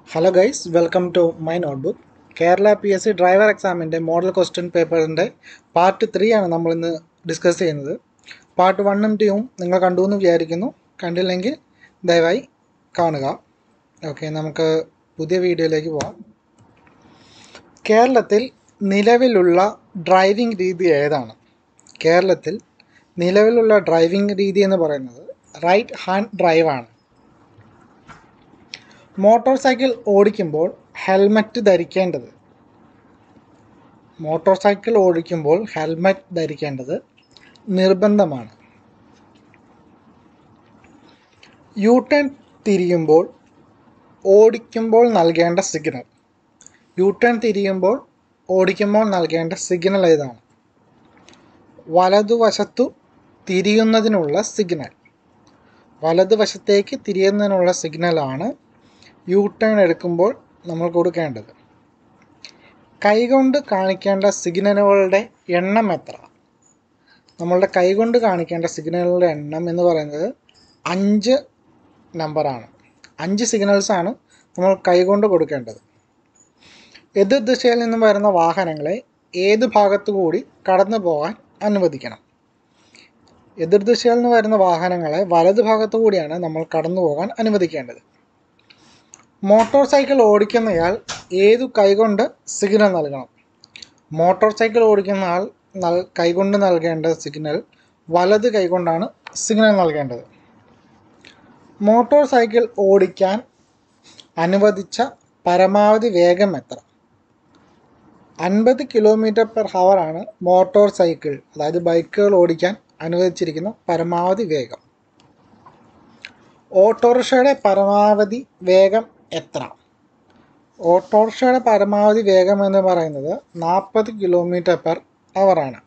hello guys welcome to my notebook Kerala P S C driver എക്സാമിൻ്റെ model question പേപ്പറിൻ്റെ part three ആണ് നമ്മളിന്ന് discuss ചെയ്യുന്നത് പാർട്ട് വണ്ണും ടൂവും നിങ്ങൾ കണ്ടു എന്ന് വിചാരിക്കുന്നു കണ്ടില്ലെങ്കിൽ ദയവായി കാണുക ഓക്കെ നമുക്ക് പുതിയ വീഡിയോയിലേക്ക് പോകാം കേരളത്തിൽ നിലവിലുള്ള ഡ്രൈവിംഗ് രീതി ഏതാണ് കേരളത്തിൽ നിലവിലുള്ള ഡ്രൈവിംഗ് രീതി എന്ന് പറയുന്നത് റൈറ്റ് ഹാൻഡ് ഡ്രൈവാണ് മോട്ടോർ സൈക്കിൾ ഓടിക്കുമ്പോൾ ഹെൽമറ്റ് ധരിക്കേണ്ടത് മോട്ടോർ സൈക്കിൾ ഓടിക്കുമ്പോൾ ഹെൽമറ്റ് ധരിക്കേണ്ടത് നിർബന്ധമാണ് യു ടേൺ തിരിയുമ്പോൾ ഓടിക്കുമ്പോൾ നൽകേണ്ട സിഗ്നൽ യു ടേൺ തിരിയുമ്പോൾ ഓടിക്കുമ്പോൾ നൽകേണ്ട സിഗ്നൽ ഏതാണ് വലതുവശത്തു തിരിയുന്നതിനുള്ള സിഗ്നൽ വലതുവശത്തേക്ക് തിരിയുന്നതിനുള്ള സിഗ്നലാണ് യു ടേൺ എടുക്കുമ്പോൾ നമ്മൾ കൊടുക്കേണ്ടത് കൈകൊണ്ട് കാണിക്കേണ്ട സിഗ്നലുകളുടെ എണ്ണം എത്ര നമ്മളുടെ കൈകൊണ്ട് കാണിക്കേണ്ട സിഗ്നലുകളുടെ എണ്ണം എന്ന് പറയുന്നത് അഞ്ച് നമ്പറാണ് അഞ്ച് സിഗ്നൽസാണ് നമ്മൾ കൈകൊണ്ട് കൊടുക്കേണ്ടത് എതിർ ദിശയിൽ നിന്നും വരുന്ന വാഹനങ്ങളെ ഏത് ഭാഗത്തു കൂടി കടന്നു പോകാൻ അനുവദിക്കണം എതിർ ദിശയിൽ നിന്ന് വരുന്ന വാഹനങ്ങളെ വലതു ഭാഗത്തു കൂടിയാണ് നമ്മൾ കടന്നു പോകാൻ അനുവദിക്കേണ്ടത് മോട്ടോർ സൈക്കിൾ ഓടിക്കുന്നയാൾ ഏതു കൈകൊണ്ട് സിഗ്നൽ നൽകണം മോട്ടോർ സൈക്കിൾ ഓടിക്കുന്ന ആൾ നൽ കൈകൊണ്ട് നൽകേണ്ട സിഗ്നൽ വലത് കൈകൊണ്ടാണ് സിഗ്നൽ നൽകേണ്ടത് മോട്ടോർ സൈക്കിൾ ഓടിക്കാൻ അനുവദിച്ച പരമാവധി വേഗം എത്ര അൻപത് കിലോമീറ്റർ പെർ ആണ് മോട്ടോർ സൈക്കിൾ അതായത് ബൈക്കുകൾ ഓടിക്കാൻ അനുവദിച്ചിരിക്കുന്ന പരമാവധി വേഗം ഓട്ടോറിക്ഷയുടെ പരമാവധി വേഗം എത്ര ഓട്ടോറിക്ഷയുടെ പരമാവധി വേഗം എന്ന് പറയുന്നത് നാൽപ്പത് കിലോമീറ്റർ പെർ ആണ്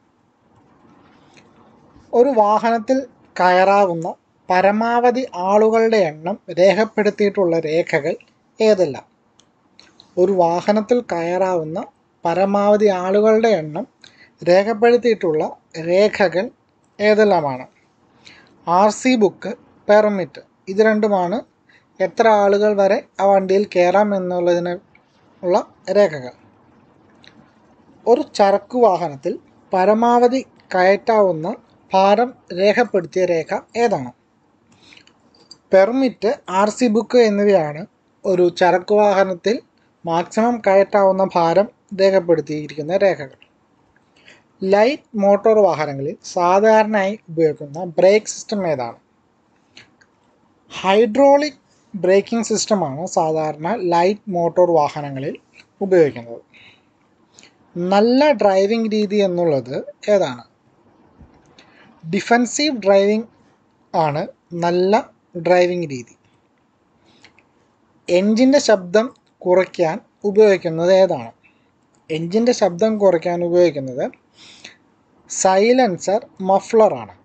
ഒരു വാഹനത്തിൽ കയറാവുന്ന പരമാവധി ആളുകളുടെ എണ്ണം രേഖപ്പെടുത്തിയിട്ടുള്ള രേഖകൾ ഏതെല്ലാം ഒരു വാഹനത്തിൽ കയറാവുന്ന പരമാവധി ആളുകളുടെ എണ്ണം രേഖപ്പെടുത്തിയിട്ടുള്ള രേഖകൾ ഏതെല്ലാമാണ് ആർ സി ബുക്ക് പെർമിറ്റ് ഇത് രണ്ടുമാണ് എത്ര ആളുകൾ വരെ ആ വണ്ടിയിൽ കയറാം എന്നുള്ളതിന് ഉള്ള രേഖകൾ ഒരു ചരക്കു വാഹനത്തിൽ പരമാവധി കയറ്റാവുന്ന ഭാരം രേഖപ്പെടുത്തിയ രേഖ ഏതാണ് പെർമിറ്റ് ആർ സി ബുക്ക് എന്നിവയാണ് ഒരു ചരക്കു വാഹനത്തിൽ മാക്സിമം കയറ്റാവുന്ന ഭാരം രേഖപ്പെടുത്തിയിരിക്കുന്ന രേഖകൾ ലൈറ്റ് മോട്ടോർ വാഹനങ്ങളിൽ സാധാരണയായി ഉപയോഗിക്കുന്ന ബ്രേക്ക് സിസ്റ്റം ഏതാണ് ഹൈഡ്രോളിക് ബ്രേക്കിംഗ് സിസ്റ്റമാണ് സാധാരണ ലൈറ്റ് മോട്ടോർ വാഹനങ്ങളിൽ ഉപയോഗിക്കുന്നത് നല്ല ഡ്രൈവിംഗ് രീതി എന്നുള്ളത് ഏതാണ് ഡിഫൻസീവ് ഡ്രൈവിംഗ് ആണ് നല്ല ഡ്രൈവിംഗ് രീതി എൻജിൻ്റെ ശബ്ദം കുറയ്ക്കാൻ ഉപയോഗിക്കുന്നത് ഏതാണ് എൻജിൻ്റെ ശബ്ദം കുറയ്ക്കാൻ ഉപയോഗിക്കുന്നത് സൈലൻസർ മഫ്ലറാണ്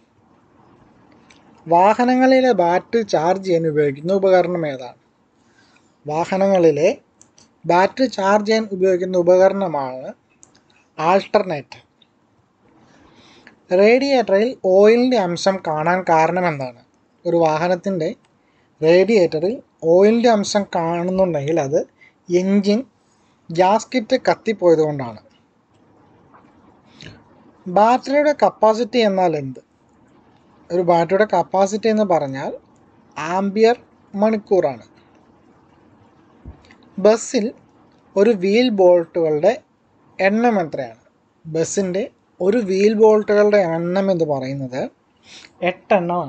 വാഹനങ്ങളിലെ ബാറ്ററി ചാർജ് ചെയ്യാൻ ഉപയോഗിക്കുന്ന ഉപകരണം ഏതാണ് വാഹനങ്ങളിലെ ബാറ്ററി ചാർജ് ചെയ്യാൻ ഉപയോഗിക്കുന്ന ഉപകരണമാണ് ആൾട്ടർനേറ്റർ റേഡിയേറ്ററിൽ ഓയിലിൻ്റെ അംശം കാണാൻ കാരണം എന്താണ് ഒരു വാഹനത്തിൻ്റെ റേഡിയേറ്ററിൽ ഓയിലിൻ്റെ അംശം കാണുന്നുണ്ടെങ്കിൽ അത് എൻജിൻ ഗ്യാസ്കിറ്റ് കത്തിപ്പോയത് കൊണ്ടാണ് ബാറ്ററിയുടെ കപ്പാസിറ്റി എന്നാൽ എന്ത് ഒരു ബാറ്ററിയുടെ കപ്പാസിറ്റി എന്ന് പറഞ്ഞാൽ ആംബിയർ മണിക്കൂറാണ് ബസ്സിൽ ഒരു വീൽ ബോൾട്ടുകളുടെ എണ്ണം എത്രയാണ് ബസ്സിൻ്റെ ഒരു വീൽ ബോൾട്ടുകളുടെ എണ്ണം എന്ന് പറയുന്നത് എട്ടെണ്ണമാണ്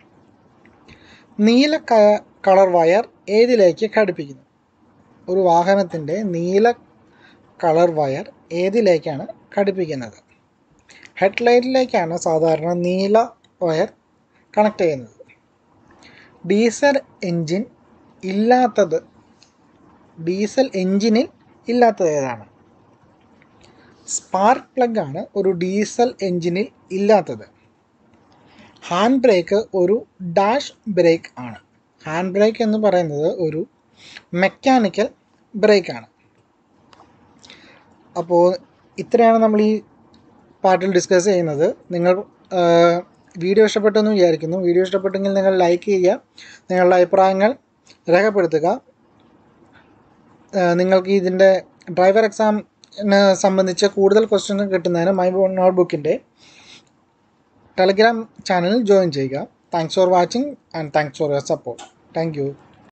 നീല കളർ വയർ ഏതിലേക്ക് ഘടിപ്പിക്കുന്നു ഒരു വാഹനത്തിൻ്റെ നീല കളർ വയർ ഏതിലേക്കാണ് ഘടിപ്പിക്കുന്നത് ഹെഡ്ലൈറ്റിലേക്കാണ് സാധാരണ നീല വയർ കണക്ട് ചെയ്യുന്നത് ഡീസൽ എൻജിൻ ഇല്ലാത്തത് ഡീസൽ എൻജിനിൽ ഇല്ലാത്തത് ഏതാണ് സ്പാർക്ക് പ്ലഗ് ആണ് ഒരു ഡീസൽ എൻജിനിൽ ഇല്ലാത്തത് ഹാൻഡ് ബ്രേക്ക് ഒരു ഡാഷ് ബ്രേക്ക് ആണ് ഹാൻഡ് ബ്രേക്ക് എന്ന് പറയുന്നത് ഒരു മെക്കാനിക്കൽ ബ്രേക്കാണ് അപ്പോൾ ഇത്രയാണ് നമ്മൾ ഈ പാർട്ടിൽ ഡിസ്കസ് ചെയ്യുന്നത് നിങ്ങൾ വീഡിയോ ഇഷ്ടപ്പെട്ടെന്ന് വിചാരിക്കുന്നു വീഡിയോ ഇഷ്ടപ്പെട്ടെങ്കിൽ നിങ്ങൾ ലൈക്ക് ചെയ്യുക നിങ്ങളുടെ അഭിപ്രായങ്ങൾ രേഖപ്പെടുത്തുക നിങ്ങൾക്ക് ഇതിൻ്റെ ഡ്രൈവർ എക്സാമിനെ സംബന്ധിച്ച് കൂടുതൽ ക്വസ്റ്റ്യൻ കിട്ടുന്നതിന് മൈ നോട്ട്ബുക്കിൻ്റെ ടെലഗ്രാം ചാനൽ ജോയിൻ ചെയ്യുക thanks for watching and thanks for your support thank U